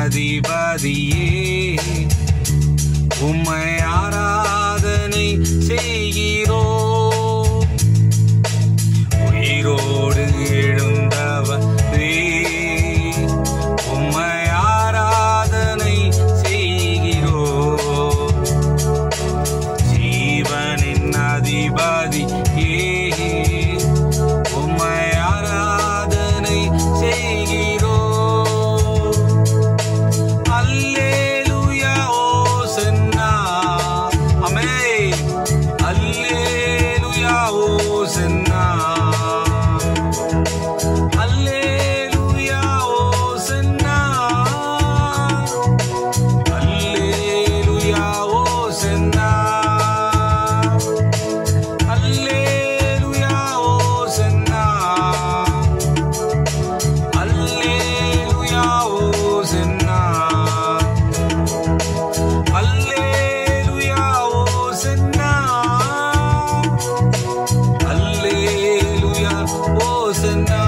அதிபதியே உம்மை ஆராதனை செய்கிறோ உயிரோடு எழுந்தவரே உம்மை ஆராதனை செய்கிறோ ஜீவனின் அதிபதியே உம்மை ஆராதனை செய்கிறோ அல்லேலூயா ஓசன்னா ஆமென் அல்லேலூயா ஓசன்னா அல்லேலூயா ஓசன்னா அல்லேலூயா ஓசன்னா அல்லேலூயா ஓசன்னா அல்லேலூயா ஓசன்னா அல்லேலூயா ஓசன்னா அல்லேலூயா ஓசன்னா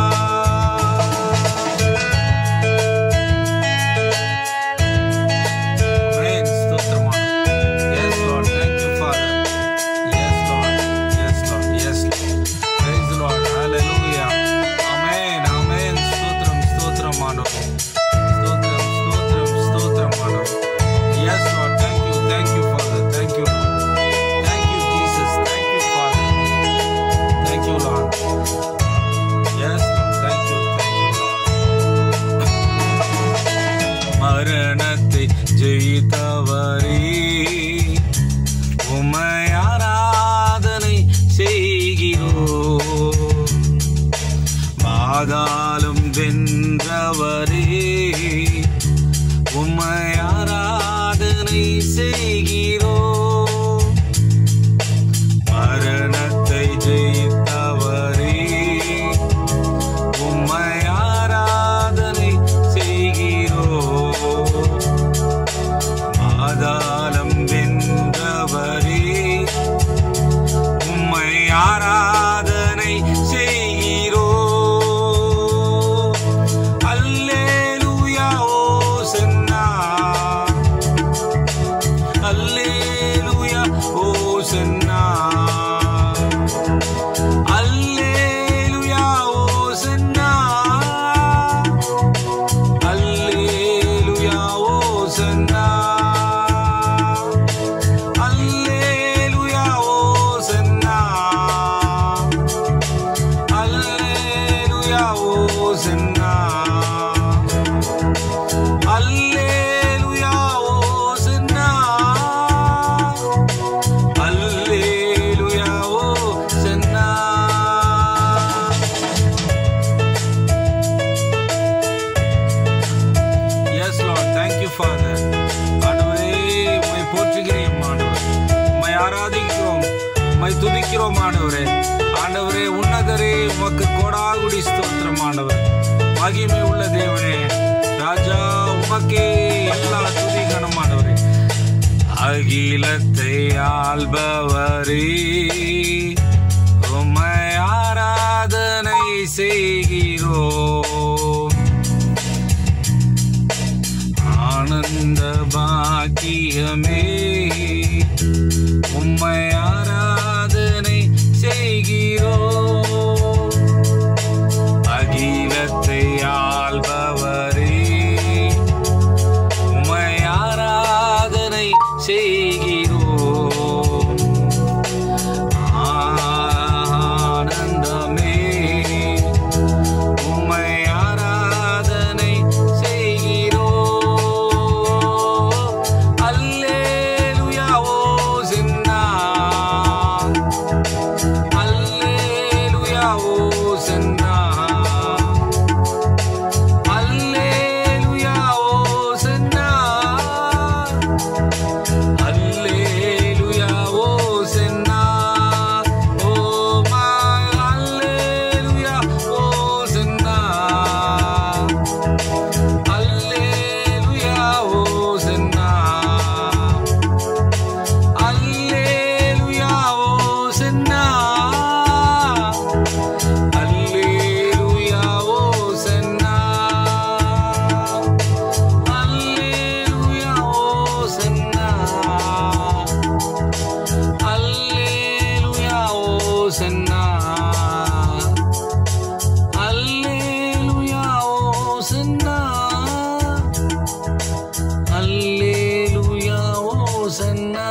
Amen. ஸ்தோத்திரமா. Yes, Lord. Thank you, Father. Yes, Lord. Yes, Lord. Yes, Lord. Praise the Lord. Hallelujah. Amen. Amen. ஸ்தோத்திரம், ஸ்தோத்திரம் ஆண்டவரே. ஸ்தோத்திரம், ஸ்தோத்திரம், ஸ்தோத்திரம் ஆண்டவரே. Yes, Lord. Thank you. Thank you, Father. Thank you, Lord. Thank you, Jesus. Thank you, Father. Thank you, Lord. Yes, Lord. Thank you. Thank you, Lord. மரணத்தை ஜெயித்தவரே உம்மை ஆராதனை செய்கிறோ பாதாளும் வென்றவரே உம்மை ஆராதனை செய்கிறோ மரணத்தை ஜெயித்தவரே உம்மை ஆராதனை செய்கிறோ மாதாளம் வென்றவரே உம்மை ஆராதனை செய்கிறோ அல்லேலூயா ஓசன்னா அல்லேலூயா ஓசன்னா அல்லேலூயா ஓசன்னா அல்லேலூயா ஓசன்னா அல்லேலூயா ஓசன்னா அல்லேலூயா ஓசன்னா அல்லேலூயா ஓசன்னா அல்லேலூயா ஓசன்னா yes lord thank you father ஆண்டவரே உம்மை போற்றுகிறேன் ஆண்டவர் உம்மை ஆராதிக்கிறோம் உம்மை துதிக்கிறோம் ஆண்டவரே ஆண்டவரே உன்னதரே உமக்கு கோடாகுடி ஸ்தோத்திரம் ஆண்டவர் மகிமை உள்ள தேவனே ராஜா உமக்கே எல்லா துதிகணும் ஆண்டவரே அகிலத்தை ஆள்பவரே உம்மை ஆராதனை செய்கிறோம் ஆனந்த பாக்கியமே உம்மை ஆராதனை செய்கிறோ அகிலத்தை ஆள்பவரே உம்மை ஆராதனை செய்கிறோ ஆனந்தமே உம்மை ஆராதனை செய்கிறோ அல்லேலூயா ஓசன்னா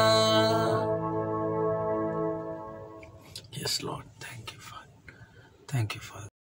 yes lord thank you father thank you father